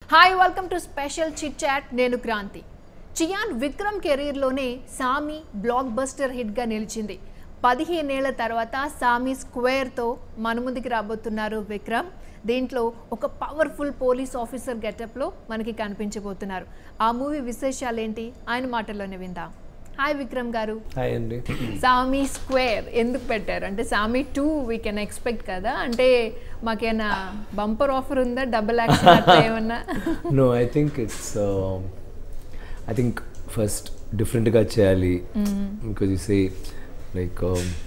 Hi welcome to special chit chat నేను క్రాంతి చియాన్ విక్రమ్ కెరీర్లోనే సామి block buster హిట్గా నిలిచింది పదిహేనేళ్ల తర్వాత సామి స్క్వేర్తో మన ముందుకి రాబోతున్నారు విక్రమ్ దీంట్లో ఒక పవర్ఫుల్ పోలీస్ ఆఫీసర్ గెటప్లో మనకి కనిపించబోతున్నారు ఆ మూవీ విశేషాలు ఏంటి ఆయన మాటల్లోనే విందాం హాయ్ విక్రమ్ గారు హాయ్ అండి సామి స్క్వేర్ ఎందుకు పెట్టారు అంటే సామి టూ వీ కెన్ ఎక్స్పెక్ట్ కదా అంటే మాకేమైనా బంపర్ ఆఫర్ ఉందా డబుల్ యాక్షన్ అట్లా ఏమన్నా no I think it's I think first డిఫరెంట్గా చేయాలి because you say like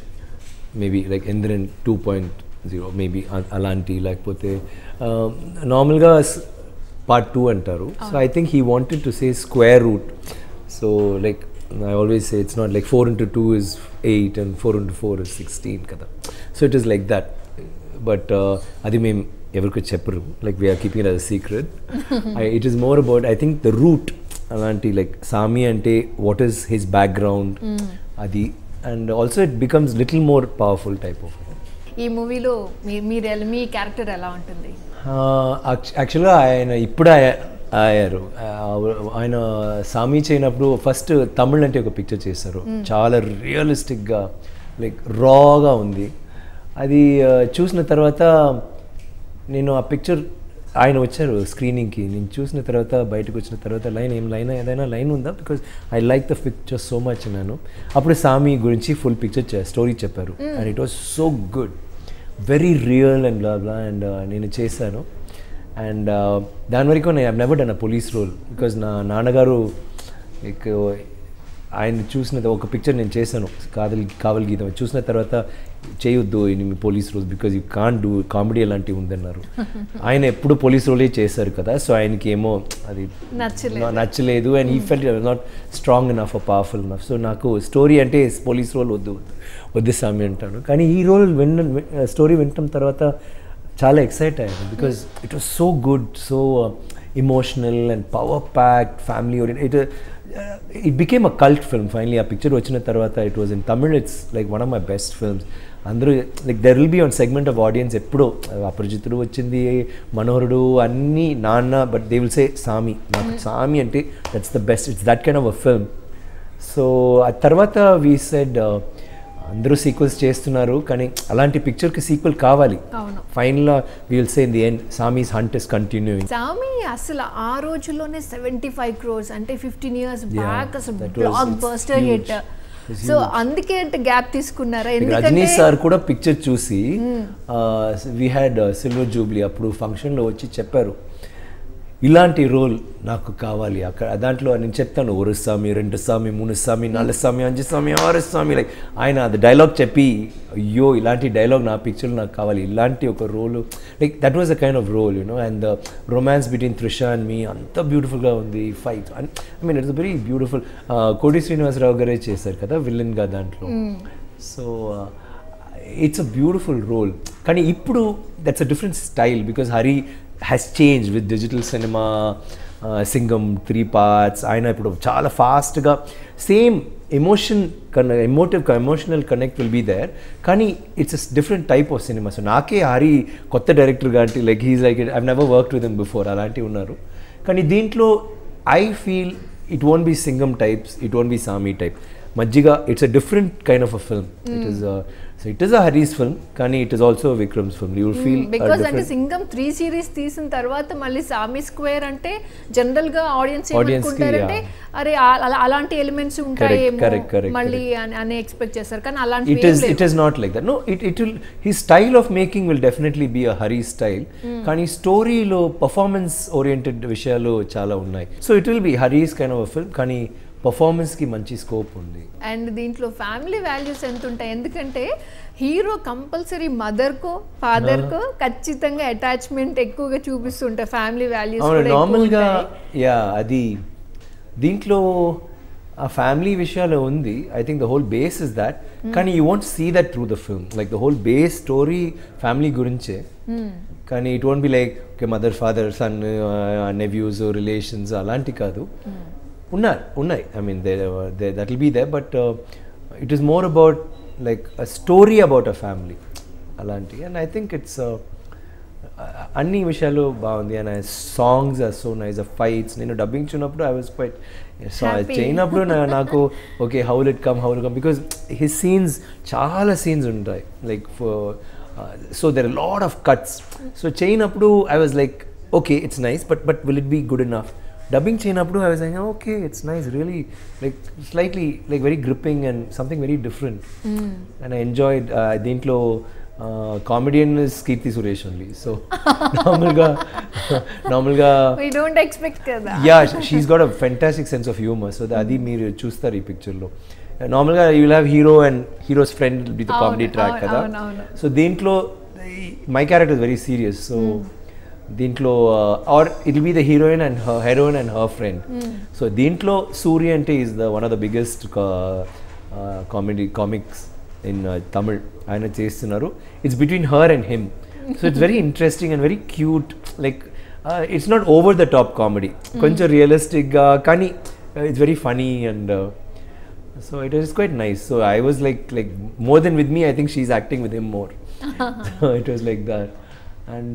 maybe like Enthiran two point zero maybe అలాంటి లేకపోతే నార్మల్గా పార్ట్ టూ అంటారు so I think he wanted to say square root so like I always say it's not like four into two is eight and four into four is sixteen కదా so it is like that but అది మేము ఎవరికి చెప్పరు like we are keeping a secret it is more about I think the root అలాంటి like Saamy అంటే what is his background అది and also it becomes little more powerful type of ఈ మూవీలో మీ మీరు ఎలా- మీ క్యారెక్టర్ ఎలా ఉంటుంది యాక్చువల్గా ఆయన ఇప్పుడు ఆయ- అయ్యారు ఆ, ఆయన సామి చేయనప్పుడు ఫస్ట్ తమిళ్ అంటే ఒక పిక్చర్ చేశారు చాలా రియలిస్టిక్గా లైక్ రాగా ఉంది అది ఆ, చూసిన తర్వాత నేను ఆ పిక్చర్ ఆయన వచ్చారు స్క్రీనింగ్కి నేను చూసిన తర్వాత బయటకు వచ్చిన తర్వాత లైన్ ఏం లైన్ ఏదైనా లైన్ ఉందా because I like the picture so much నేను అప్పుడు సామి గురించి ఫుల్ పిక్చర్ స్టోరీ చెప్పారు and it was so good very real and blah blah and నేను చేశాను అండ్ దాని వరకు నేను never done a police role because నా నాన్నగారు లైక్ ఆయన చూసిన ఒక పిక్చర్ నేను చేశాను కాదల్ కావల్ గీతం చూసిన తర్వాత చేయొద్దు ఇది మీ police role because you can do comedy అలాంటివి ఉందన్నారు ఆయన ఎప్పుడు పోలీస్ రోలే చేశారు కదా సో ఆయనకి ఏమో అది నచ్చలేదు. నా- నచ్చలేదు and I felt not strong enough powerful enough so నాకు స్టోరీ అంటే పోలీస్ రోల్ వద్దు వద్దు స్వామి అంటాను కానీ ఈ రోల్ విన్న స్టోరీ వినటం తర్వాత చాలా ఎక్సైట్ అయ్యాను because it was so good so emotional and power packed family orient it it became a cult film finally ఆ పిక్చర్ వచ్చిన తర్వాత it was in Tamil it's like one of my best films అందరూ like there will be on segment of audience ఎప్పుడో అపరిచితుడు వచ్చింది మనోహరుడు అన్నీ నాన్న but they will say సామి నాకు సామి అంటే that's the best it's that kind of a film so ఆ తర్వాత వీ సెడ్ అందరూ సీక్వెల్స్ చేస్తున్నారు కానీ అలాంటి పిక్చర్కి సీక్వెల్ కావాలి అవును final will say in the end Saamy's hunt is continuing Saamy అసలు ఆ రోజుల్లోనే సెవెంటీ ఫైవ్ క్రోర్స్ అంటే ఫిఫ్టీన్ ఇయర్స్ Yeah, బ్యాక్ అసలు that was- block it's buster huge. Hit It's so అందుకే అంటే గ్యాప్ తీసుకున్నారా ఎందుకంటే రజనీ సార్ కూడా పిక్చర్ చూసి వీ హ్యాడ్ సిల్వర్ జూబ్లీ అప్పుడు ఫంక్షన్లో వచ్చి చెప్పారు ఇలాంటి రోల్ నాకు కావాలి అక్కడ దాంట్లో నేను చెప్తాను ఒక స్వామి రెండు స్వామి మూడు స్వామి నాలుగు స్వామి అంజు స్వామి ఆరు స్వామి లైక్ ఆయన అది డైలాగ్ చెప్పి అయ్యో ఇలాంటి డైలాగ్ నా పిక్చర్లో నాకు కావాలి ఇలాంటి ఒక role like that was a kind of role you know and the romance between Trisha and me అంత బ్యూటిఫుల్గా ఉంది fight I mean it's very beautiful Kota Srinivasa Rao గారే చేశారు కదా విలన్గా దాంట్లో so it's a beautiful role కానీ ఇప్పుడు that's a different style because Hari has change with digital cinema Singam three parts ఆయన ఇప్పుడు చాలా ఫాస్ట్గా సేమ్ ఎమోషన్ కన emotive emotional connect will be there కానీ it's a different type of cinema so నాకే హరి కొత్త డైరెక్టర్ అంటే like he's like I never work with him before అలాంటివి ఉన్నారు కానీ దీంట్లో I feel it won't be Singam types it won't be Saamy type మజ్జిగా it's a different kind of a film it is so it is a Hari's film కానీ it is also Vikram's film you feel because అంటే Singam three series తీసిన తర్వాత మళ్ళీ సామి square అంటే general గా audience Audience కి, ఏమనుకుంటారంటే అరే ఆ- అలా- అలాంటి ఎలిమెంట్స్ ఉంటాయేమో correct, correct, మళ్ళీ అని- అని ఎక్స్పెక్ట్ చేస్తారు కానీ it అలాంటి is it is not like that no it, it will his style of making will definitely be a hurry style కానీ స్టోరీలో పర్ఫార్మెన్స్ ఓరియంటెడ్ విషయాలు చాలా ఉన్నాయి so it will be Hari's kind of film కానీ పర్ఫార్మెన్స్కి మంచి స్కోప్ ఉంది అండ్ దీంట్లో ఫ్యామిలీ వాల్యూస్ ఎంత ఉంటాయి ఎందుకంటే హీరో కంపల్సరీ మదర్కో ఫాదర్కో ఖచ్చితంగా అటాచ్మెంట్ ఎక్కువగా చూపిస్తుంటాయి ఫ్యామిలీ వాల్యూస్ అవును నార్మల్గా యా అది దీంట్లో ఆ ఫ్యామిలీ విషయాలు ఉంది I think the whole base is that కానీ you want see that through the film like the whole base story family గురించే కానీ it won't be like okay mother father son nephews relations అలాంటి కాదు ఉన్నారు ఉన్నాయి I mean they that will be they but it is more about like a story about a family అలాంటి and I think it's అన్ని విషయాలు బాగుంది and songs are so nice ఆ fights నేను డబ్బింగ్ చూసినప్పుడు I was quite so Happy. చేయనప్పుడు నా- నాకు okay how it come how come because his scenes చాలా సీన్స్ ఉంటాయి like so there lot of cuts so చేయనప్పుడు I was like okay it's nice but but will it be good enough dubbing చేయనప్పుడు I was like okay it's nice really like slightly like very gripping and something very different and I enjoyed దీంట్లో comedian is Keerthy Suresh only so నార్మల్గా నార్మల్గా we don't expect కదా yeah she's got a fantastic sense of humour so అది మీరు చూస్తారు ఈ పిక్చర్లో నార్మల్గా you will have hero and hero's friend with అవును, కామెడీ ట్రాక్ అవును, కదా అవును, అవును. సో దీంట్లో my character very serious so దీంట్లో are it be the heroine and heroine and her friend so దీంట్లో సూర్య అంటే is the one of the biggest comedy comics in Tamil ఆయన చేస్తున్నారు it's between her and him so it's very interesting and very cute like it's not over the top comedy కొంచెం రియలిస్టిక్గా కానీ it's very funny and so it is quite nice so I was like like more than with me I think she's acting with him more it was like that and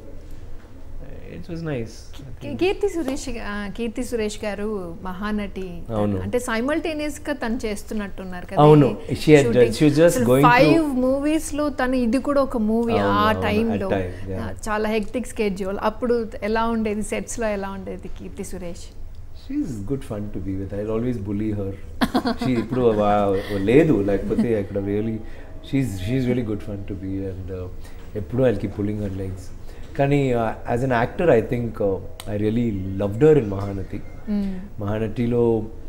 it was nice కీ- కీర్తి సురేష్ గా- ఆ, కీర్తి సురేష్ గారు మహానటి అవును. అంటే simultaneous గా తను చేస్తున్నట్టున్నారు కదా అవును. She had- she was just going through- five movies లో తను ఇది కూడా ఒక మూవీ అవును, ఆ అవును, టైంలో at time, yeah. చాలా హెక్టిక్ స్కెడ్యూల్ అప్పుడు ఎలా ఉండేది సెట్స్ లో ఎలా ఉండేది Keerthy Suresh she's good fun to be with I always bully her she ఇప్పుడు వా- లేదు లేకపోతే అక్కడ really she she's really good fun to be and ఎప్పుడు I keep pulling her legs కానీ as an actor I think I really loved her in Mahanati మహానటిలో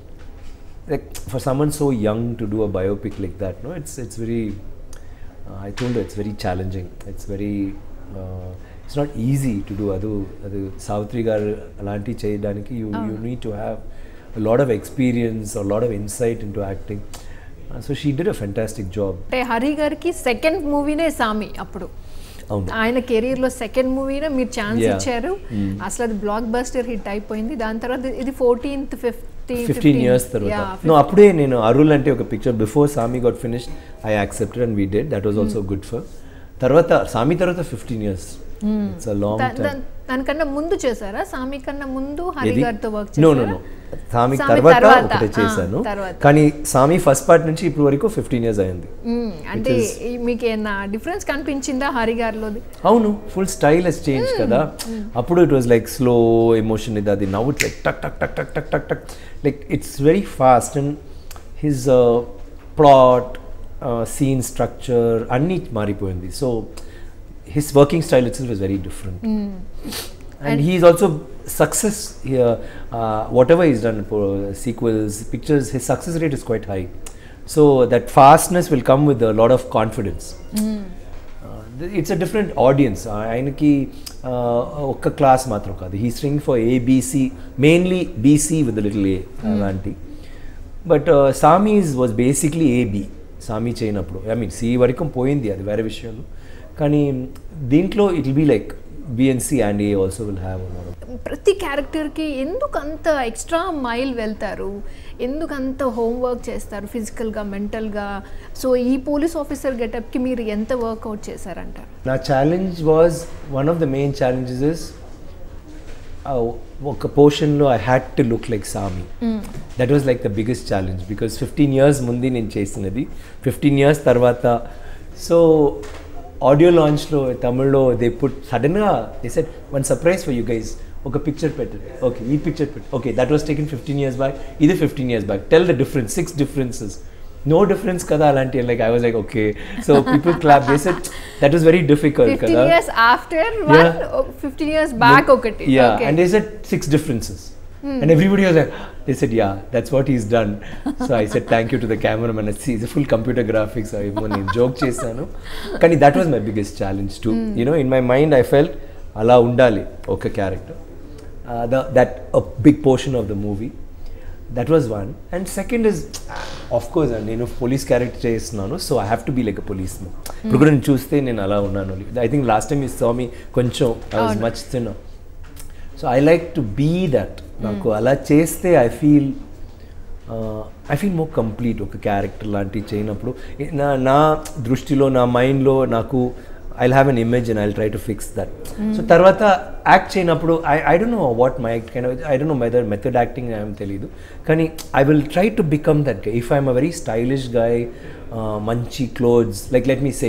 like for someone so young to do a biopic like that no it's it's very uh, i told her it's very challenging it's very uh, it's not easy to do adu adu savitri garu alanti చేయడానికి you you need to have a lot of experience a lot of insight into acting uh, so she did a fantastic job అంటే హరి గారికి second మూవీనే సామి అప్పుడు అవును ఆయన career లో second మూవీనే మీరు chance Yeah. ఇచ్చారు అసలు అది బ్లాక్ బస్టర్ హిట్ అయిపోయింది దాని తర్వాత ఇది ఫోర్టీన్త్ ఫిఫ్టీ ఫిఫ్టీన్ ఇయర్స్ తర్వాత నో అప్పుడే నేను అరుల్ అంటే ఒక picture before Saamy got finish I accepted and we did that was also good for తర్వాత సామి తర్వాత fifteen years it's a long time దానికన్నా ముందు చేశారా సామి కన్నా ముందు హరి ఏది గారితో వర్క్ నో నో చేశారా నో సామి సామి తర్వాత తర్వాత, ఒకటే ఆ, చేశాను తర్వాత. కానీ సామి ఫస్ట్ పార్ట్ నుంచి ఇప్పుడు వరకు ఫిఫ్టీన్ ఇయర్స్ అయింది మ్మ్. అంటే ఈ- మీకు ఏమన్నా డిఫరెన్స్ కనిపించిందా హరి గారిలోది అవును ఫుల్ స్టైల్ హెస్ చేంజ్ కదా అప్పుడు it was like slow emotion ఇది అది నవ్వు ఇట్స్ లైక్ టక్ టక్ టక్ టక్ టక్ టక్ టక్ like it's very fast and his plot scene structure అన్నీ మారిపోయింది so his working style it's was very different and he's also success here uh, whatever he's done for sequels pictures his success rate is quite high so that fastness will come with a lot of confidence it's a different audience ఆయనకి ఒక్క class మాత్రం కాదు he string for A B C mainly B C with little A అలాంటి but Saamy's was basically A B Saamy చేయనప్పుడు I mean C వరకు పోయింది అది వేరే విషయాలు కానీ దీంట్లో it will be like B and C and A also will have ప్రతి క్యారెక్టర్కి ఎందుకు అంత ఎక్స్ట్రా మైల్ వెళ్తారు ఎందుకు అంత హోంవర్క్ చేస్తారు ఫిజికల్గా మెంటల్గా సో ఈ పోలీస్ ఆఫీసర్ గెటప్కి మీరు ఎంత వర్కౌట్ చేశారంటారు నా challenge was one of the main challenges is ఒక పోర్షన్లో I had to look like Saamy that was like the biggest challenge because fifteen years ముందు నేను చేసినది ఫిఫ్టీన్ ఇయర్స్ తర్వాత సో ఆడియో లాంచ్లో తమిళ్లో దే పుట్ సడన్గా they set one surprise for you guys ఒక పిక్చర్ పెట్టండి ఓకే ఈ పిక్చర్ పెట్టి okay that was taken fifteen years back ఇది fifteen years back tell the difference six differences no difference కదా అలాంటి like I was like okay so people clap they set that is very difficult fifteen కదా years after one Yeah. Fifteen years back ఒకటి Yeah, Okay. and they said six differences. And everybody was like, they said, yeah, that's what he's done. so I said, thank you to the cameraman. I see, it's a full computer graphics. I even joke చేశాను కానీ that was my biggest challenge too. You know, in my mind, I felt అలా ఉండాలి ఒక character that a big portion of the movie. That was one and second is of course అండి నేను police character చేస్తున్నాను so I have to be like a police ఇప్పుడు కూడా నేను చూస్తే నేను అలా ఉన్నాను ఐ థింక్ లాస్ట్ టైం ఈ స్వామి కొంచెం ఐ వాజ్ అవును. మచ్ తిన్నా so I like to be that నాకు అలా చేస్తే I feel I feel more complete ఒక క్యారెక్టర్ లాంటివి చేయనప్పుడు నా నా దృష్టిలో నా మైండ్లో నాకు I have an image and I try to fix that so తర్వాత యాక్ట్ చేయనప్పుడు I I don't know what my act kind I don't know method method acting ఏం తెలియదు కానీ I will try to become that guy if I'm a very stylish guy మంచి clothes like let me say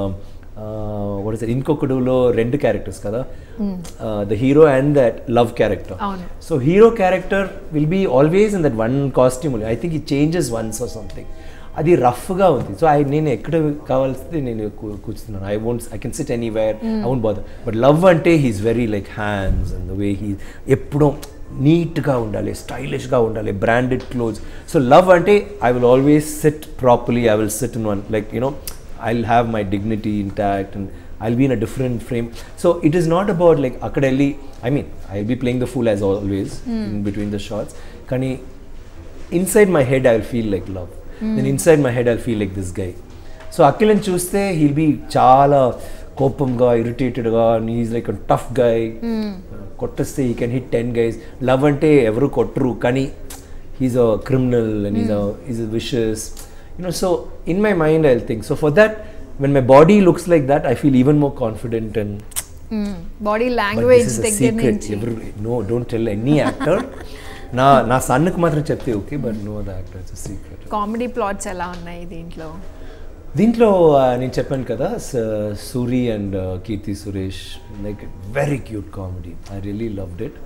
what is ఇంకొకడులో రెండు characters కదా the hero and that love character అవును. So hero character will be always in that one costume I think he changes once or something అది రఫ్గా ఉంది so I నేను ఎక్కడ కావాల్సింది నేను కూ- కూర్చున్నాను I won't I can sit anywhere I won't bother but love అంటే he's very like hands and the way he ఎప్పుడూ నీట్గా ఉండాలి స్టైలిష్గా ఉండాలి బ్రాండెడ్ క్లోత్స్ సో లవ్ అంటే I will always sit properly I will sit in one like you know I will have my dignity intact and I will be in a different frame so it is not about like అక్కడ వెళ్ళి I mean I will be playing the fool as always in between the shots కానీ inside my head I will feel like love then inside my head I feel like this guy so అఖిలని చూస్తే he'll be చాలా కోపంగా ఇరిటేటెడ్గా he's like tough guy కొట్టేస్తే he can hit ten guys love అంటే ఎవరు కొట్టరు కానీ he's a criminal and he's he's vicious you know so in my mind I think so for that when my body looks like that I feel even more confident and body But language this is a దగ్గర secret. నుంచి ఎవరు no don't tell any actor నా నా సన్నుకు మాత్రం చెప్తే okay but no the actor it's secret comedy plots ఎలా ఉన్నాయి దీంట్లో దీంట్లో ఆ, నేను చెప్పాను కదా స- Suri and Keerthy Suresh like very cute comedy I really loved it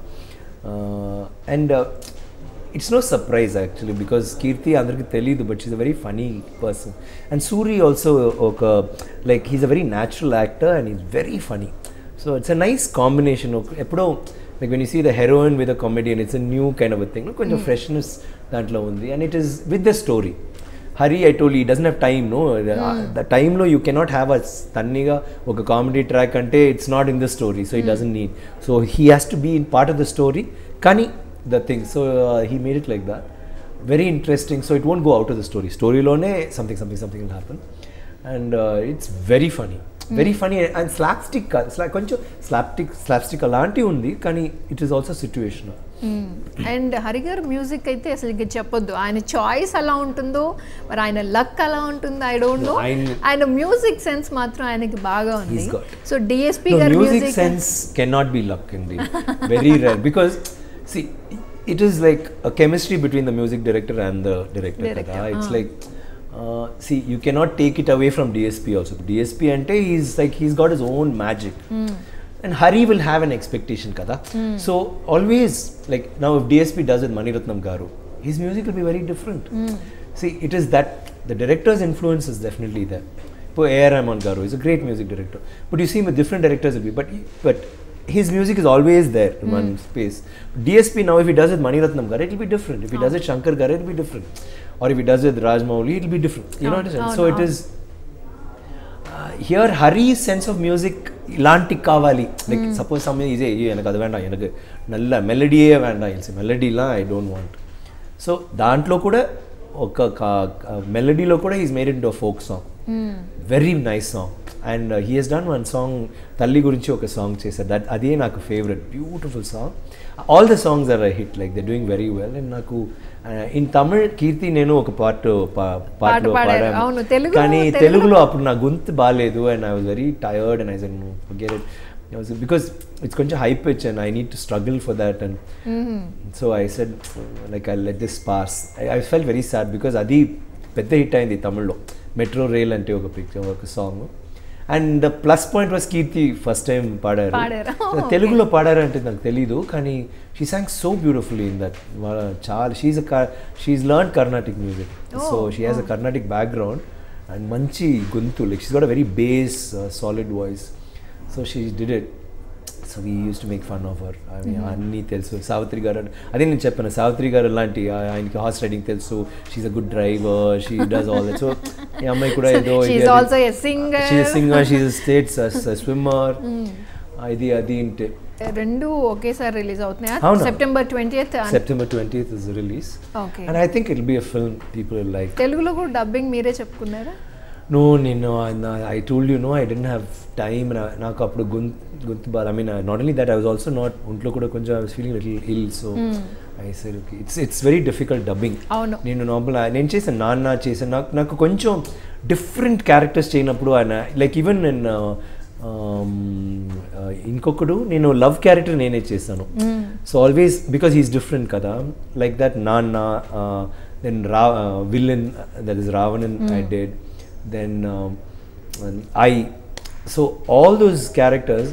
and it's no surprise actually because Keerthy అందరికీ తెలియదు but she's a very funny person and Suri also ఒక like he's a very natural actor and he's very funny so it's a nice combination ఎప్పుడో like when you see the heroine with a comedian it's a new kind of thing కొంచెం freshness దాంట్లో ఉంది and it is with the story Hari I told he doesn't have time no the టైంలో you cannot have a తన్నీగా ఒక comedy track అంటే it's not in the story so he doesn't need so he has to be in part of the story కానీ the thing so he made it like that very interesting so it won't go out of the story స్టోరీలోనే something something something will happen and it's very funny very funny and slapstick కొంచెం slapstick slapstick అలాంటివి ఉంది కానీ it is also situation and హరిగారు music అయితే అసలు ఇక చెప్పొద్దు ఆయన చాయిస్ ఎలా ఉంటుందో మరి ఆయన లక్ ఎలా ఉంటుందో ఐ డోంట్ నో ఆయన- ఆయన మ్యూజిక్ సెన్స్ మాత్రం ఆయనకి బాగా ఉంది He's got. సో డిఎస్పి No, గారి music music sense cannot be luck indeed. Very rare because see, it is like a chemistry between the music director and the director. Director, kada. It's ah. like uh, see, you cannot take it away from DSP also. DSP ante he's like he's got his own magic. And Hari will have an expectation kada. So always like now if DSP does it Maniratnam Garu, his music will be very different. See, it is that the director's influence is definitely there. Po A.R. Rahman Garu is a great music director. But you see with different directors will be, but but his music is always there in one space. DSP now if he does it Maniratnam Garu, it will be different. If he does it Shankar Garu, it will be different. Or if he does it Rajmouli, it will be different. You know what I'm saying? Oh, So no. it is here Hari sense of music ఇలాంటి కావాలి like suppose some ఇదే "ஐயோ, எனக்கு அது வேண்டாம் எனக்கு நல்ல మెలడీయే வேண்டாம் ఎల్సి మెలడీலாம் ఐ డోంట్ వాంట్ సో దాంట్లో కూడా ఒక మెలడీలో కూడా he's made into folk song very nice song and he he's done one song తల్లి గురించి ఒక సాంగ్ చేశారు దట్ అదే నాకు favourite beautiful song all the songs are hit like they doing very well and నాకు in Tamil Keerthy నేను ఒక పాట పాటలో పాడారు. పాడాను అవును, తెలుగులో- కానీ తెలుగులో- తెలుగులో అప్పుడు నా గొంతు బాగాలేదు and I was very tired and I said no forget it because it's కొంచెం high pitch and I need to struggle for that and so I said like I let this pass I fell very sad because అది పెద్ద hit అయింది తమిళ్లో metro rail అంటే ఒక picture ఒక song and the plus point was Keerthy first time పాడారు పాడారా? Okay. తెలుగులో పాడారు అంటే నాకు తెలీదు కానీ she sang so beautifully in that చాలా she she learn Carnatic music so she has a Carnatic background and మంచి గొంతు like she's got a very base solid voice so she did it so we used to make fun of her I mean అన్నీ తెలుసు సావిత్రి గారు అంటే- అదే నేను చెప్పాను సావిత్రి గారు లాంటి ఆ- ఆయనకి హార్స్ రైడింగ్ తెలుసు she's a good driver she does all that so ఈ అమ్మాయి కూడా ఏదో She's ఇది- also a singer. She's a singer, she's a state swimmer ఇది అది ఇంటే రెండు ఒకేసారి రిలీజ్ అవుతున్నాయా అవునా? September twenty September twentieth is release okay and I think it be a film people like తెలుగులో కూడా డబ్బింగ్ మీరే చెప్పుకున్నారా నో నేను I told you no I didn't have time నాకు అప్పుడు గొంతు గొంతు బాగా I mean not only that I was also not ఒంట్లో కూడా కొంచెం I was feeling little ill so I said okay it's it's very difficult dubbing అవును. నేను నార్మల్ నేను చేశాను నాన్న చేశాను నాకు నాకు కొంచెం డిఫరెంట్ క్యారెక్టర్స్ చేయనప్పుడు ఆయన లైక్ ఈవెన్ నేను ఇంకొకడు నేను లవ్ క్యారెక్టర్ నేనే చేశాను so always because he's different కదా లైక్ దట్ నాన్న దెన్ రా villain that is Raavanan I did then I so all those characters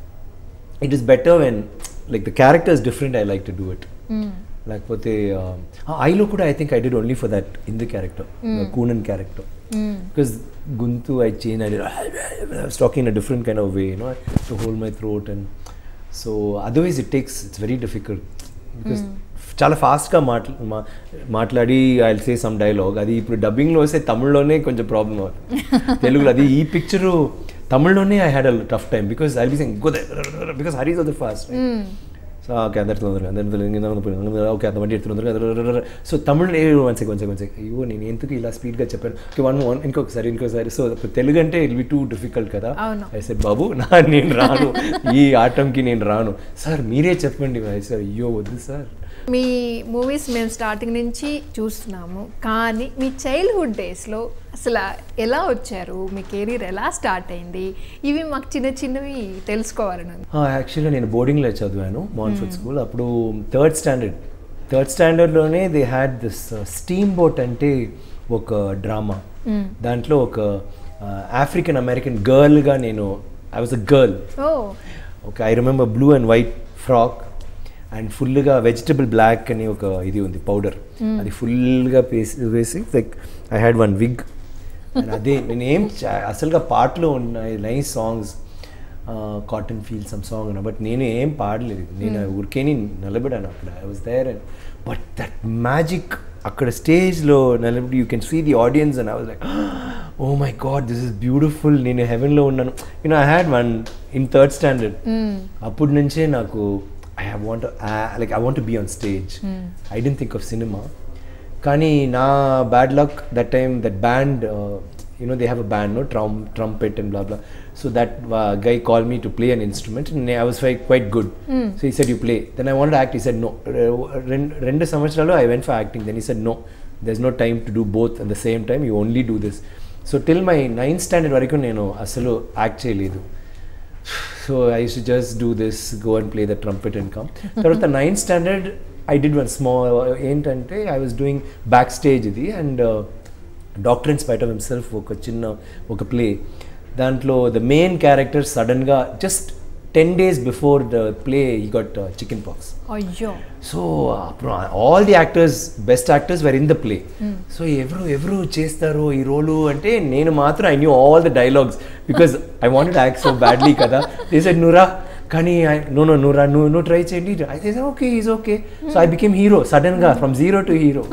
it is better when like the character is different I like to do it లేకపోతే ఐలో కూడా I think I did only for that in the character కూనన్ character because గుంతు I change I stuck in a different kind of way you know to hold my throat and so otherwise it takes it's very difficult because చాలా ఫాస్ట్గా మాట్లా మా- మాట్లాడి I say some dialogue అది ఇప్పుడు డబ్బింగ్లో వస్తే తమిళ్లోనే కొంచెం ప్రాబ్లం అవుతుంది తెలుగులో అది ఈ పిక్చరు తమిళ్లోనే I had a tough time because I be sing go because Hari's of the fast so okay అందరు తొందరగా అందరు ఓకే అంత వంటి తొందరగా సో Tamil one second one second one second అయ్యో నేను ఎందుకు ఇలా స్పీడ్గా చెప్పాను ఓకే వన్ వన్ ఇంకొకసారి ఇంకోసారి సో తెలుగు అంటే ఇల్ బి టూ డిఫికల్ట్ కదా అవును. ఐ సెడ్ బాబు నా నేను రాను ఈ ఆటంకి నేను రాను సార్ మీరే చెప్పండి సార్ అయ్యో వద్దు సార్ మీ మూవీస్ మేము స్టార్టింగ్ నుంచి చూస్తున్నాము కానీ మీ చైల్డ్హుడ్ డేస్లో అసలు ఎలా వచ్చారు మీ కెరీర్ ఎలా స్టార్ట్ అయింది ఇవి మాకు చిన్న చిన్నవి తెలుసుకోవాలని ఉంది యాక్చువల్గా నేను బోర్డింగ్లో చదివాను మాన్ఫుడ్ స్కూల్ అప్పుడు థర్డ్ స్టాండర్డ్ థర్డ్ స్టాండర్డ్లోనే they had this steam boat అంటే ఒక డ్రామా దాంట్లో ఒక ఆఫ్రికన్ అమెరికన్ గర్ల్గా నేను I was a girl oh okay I remember blue and white frock and ఫుల్గా వెజిటబుల్ బ్లాక్ అని ఒక ఇది ఉంది పౌడర్ అది ఫుల్గా వేసి వేసి like I had one wig and అదే నేను ఏం చా- అసలుగా పాటలు ఉన్నాయి nice songs cotton feel some song but నేను ఏం పాడలేదు నేను ఊరికేని నిలబడాను అక్కడ I was there and but that magic అక్కడ స్టేజ్లో నిలబడి you can see the audience and I was like oh my god this is beautiful నేను హెవెన్లో ఉన్నాను you know I had one in third standard అప్పటి నుంచే నాకు I have want like I want be on stage I didn't think of సినిమా కానీ నా bad luck that time that band you know they have a band no ట్రమ్ trumpet and blah blah so that guy call me to play an instrument I was ఫై quite good so he said you play then I want act he said no రెండు సంవత్సరాలు I went for acting then he said no there is no time to do both at the same time you only do this so till my ninth standard వరకు నేను అసలు act చేయలేదు so I use to just do this go and play the trumpet and come తర్వాత ninth standard I did one small ఏంటంటే I was doing back stage ఇది and doctor in spite of himself ఒక చిన్న ఒక play దాంట్లో the main character సడన్గా just ten days before the play he got chicken pox అయ్యో so అప్పుడు all the actors best actors were in the play so ఎవరు ఎవరు చేస్తారు ఈ రోలు అంటే నేను మాత్రం I knew all the dialogues because I wanted act so badly కదా దే సెడ్ నురా కానీ నో నో నురా నువ్వు నువ్వు ట్రై చేయండి అయితే okay is okay so I became hero సడన్గా from zero to hero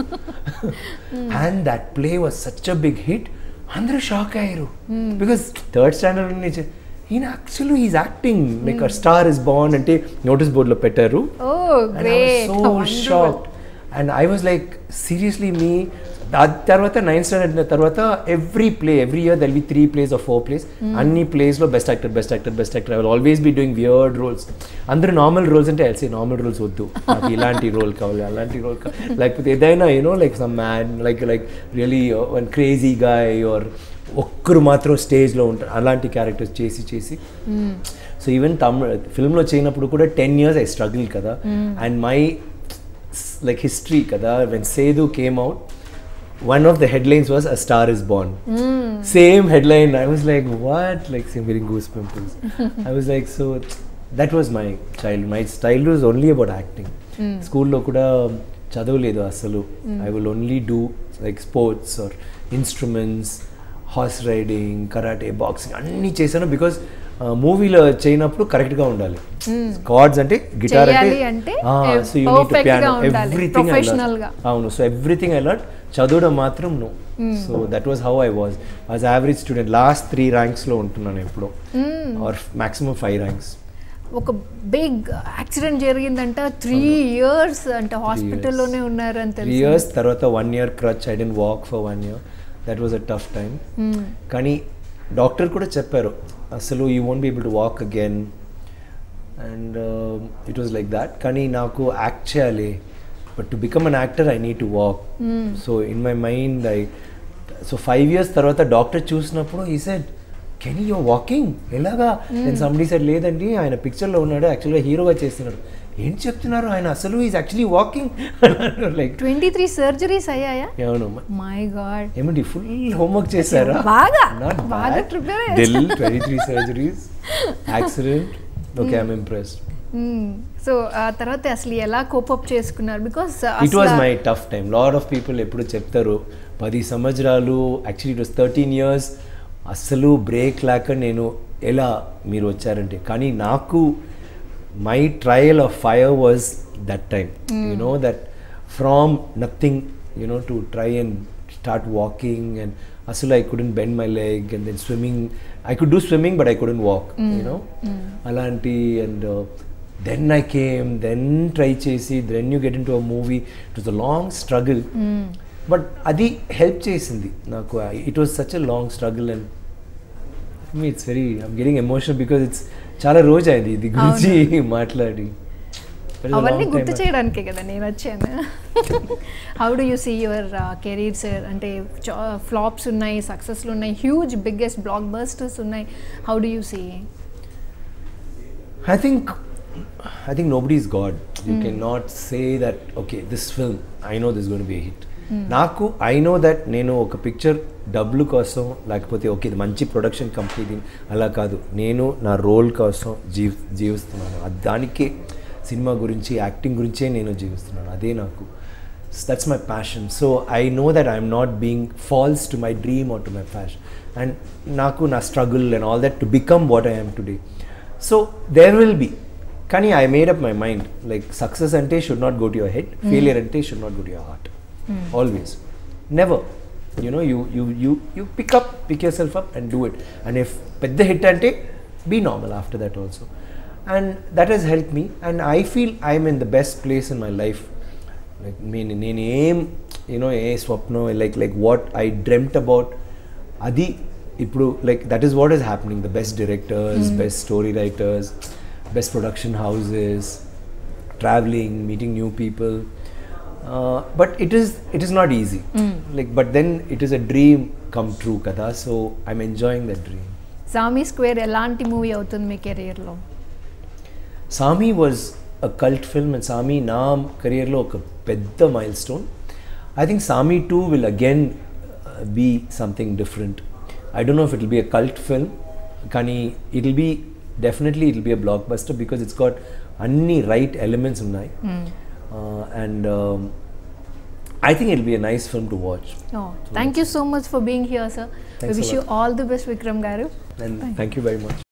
and that play was such a big hit అందరూ షాక్ అయ్యారు బికాస్ థర్డ్ స్టాండర్డ్ నుంచి ఈయన actually is acting like star is బాండ్ అంటే నోటీస్ బోర్డులో పెట్టారు oh And I great was so shocked. And I was like, seriously, me. దాని తర్వాత నైన్త్ స్టాండర్డ్ తర్వాత every play every year they'll be three plays or four plays అన్ని ప్లేస్లో best actor best actor best actor I will always be doing weird roles అందరూ normal roles అంటే ఐల్సీ normal roles వద్దు నాకు ఇలాంటి రోల్ కావాలి అలాంటి రోల్ కావాలి లేకపోతే ఏదైనా you know like some man like like really one crazy guy or ఒక్కరు మాత్రం స్టేజ్లో ఉంటారు అలాంటి క్యారెక్టర్స్ చేసి చేసి సో ఈవెన్ తమిళ ఫిల్మ్లో చేయనప్పుడు కూడా టెన్ ఇయర్స్ ఐ స్ట్రగుల్ కదా అండ్ మై లైక్ హిస్టరీ కదా when Sethu came out one of the headlines was a star is born same headline I was like what like same very goose pimples I was like so that was my child my child was only about acting స్కూల్లో కూడా చదవలేదు అసలు I will only do like sports or instruments horse riding karate boxing అన్నీ చేశాను because మూవీలో చేయనప్పుడు కరెక్ట్గా ఉండాలి కార్డ్స్ అంటే గిటార్ చెయ్యాలి అంటే, అంటే eh, so you need to perfect గా పియానో ఉండాలి, ఎవ్రీథింగ్ professional గా. అవును సో ఎవ్రీథింగ్ ఐ లర్న్ చదవడం మాత్రం no so that was how I was as average student last three ర్యాంక్స్లో ఉంటున్నాను ఎప్పుడో ఆర్ మాక్సిమం ఫైవ్ ర్యాంక్స్ ఒక బిగ్ యాక్సిడెంట్ జరిగిందంట త్రీ ఇయర్స్ అంటే హాస్పిటల్లోనే ఉన్నారని త్రీ తెలుసు ఇయర్స్ తర్వాత one year crutch I didn't walk for one year that was a tough time కానీ డాక్టర్ కూడా చెప్పారు అసలు you won't be able to walk again and it was like that కానీ నాకు యాక్ట్ చేయాలి but to become an actor I need to walk so in my mind I so five years తర్వాత doctor చూసినప్పుడు he said can you walking ఎలాగా నేను somebody sir లేదండి ఆయన పిక్చర్లో ఉన్నాడు యాక్చువల్గా హీరోగా చేస్తున్నాడు ఏం చెప్తున్నారు ఆయన అసలు is actually walking like twenty three surgeries అయ్యాయా అవును మై గాడ్ ఏమండి ఫుల్ హోంవర్క్ చేశారా బాగా Not బాగా bad. Prepare Dell, 23 surgeries, accident. Okay, I'm impressed. So ఆ తర్వాత అసలు ఎలా కోపప్ చేసుకున్నారు because it was my tough time lot of people ఎప్పుడు చెప్తారు పది సంవత్సరాలు actually it was thirteen years అస్సలు బ్రేక్ లేక నేను ఎలా మీరు వచ్చారంటే కానీ నాకు my trial of fire was that time you know that from nothing you know to try and start walking and అసలు I couldn't bend my leg and then swimming I could do swimming but I couldn't walk you know అలాంటి and then I came then try చేసి then you get into a movie it was a long struggle but అది help చేసింది నాకు it was such a long struggle and me it's very I'm getting emotional because it's చాలా రోజు అయింది ఇది గురించి మాట్లాడి But it's a అవన్నీ long గుర్తు time. చేయడానికే కదా నేను వచ్చాను how do you see your career sir అంటే ఫ్లాప్స్ ఉన్నాయి సక్సెస్లు ఉన్నాయి హ్యూజ్ బిగ్గెస్ట్ బ్లాక్ బస్టర్స్ ఉన్నాయి how do you see I think I think nobody is God. You cannot say that okay, this film I know this is going to be a hit. నాకు I know that నేను ఒక picture డబ్బులు కోసం లేకపోతే okay ఇది మంచి production company అలా కాదు నేను నా రోల్ కోసం జీవి జీవిస్తున్నాను అది దానికే సినిమా గురించి యాక్టింగ్ గురించే నేను జీవిస్తున్నాను అదే నాకు that's my passion so I know that I'm not being false to my dream or to my passion and నాకు నా struggle and all that to become what I am today so there will be కానీ I made up my mind like success అంటే should not go to your head failure అంటే should not go to your heart always never you know you you you you pick up pick yourself up and do it and if పెద్ద hit అంటే be normal after that also and that is help me and I feel I'm in the best place in my life like నేను నేను ఏం you know a స్వప్నం like like what I dreamt about అది ఇప్పుడు like that is what is happening the best directors best story writers best production houses traveling meeting new people uh, but it is it is not easy like but then it is a dream come true kada so i'm enjoying that dream Saamy Square ఎలాంటి movie అవుతుంది మీ కెరియర్లో Sami was a cult film and Sami నా కెరియర్లో ఒక పెద్ద milestone I think Saamy two will again be something different I don't know if it will be a cult film కానీ it will be definitely it will be a blockbuster because it's got అన్ని right elements ఉన్నాయి and I think it be a nice film to watch thank you so much for being here sir Thanks a wish you all the best Vikram గారు and thank you very much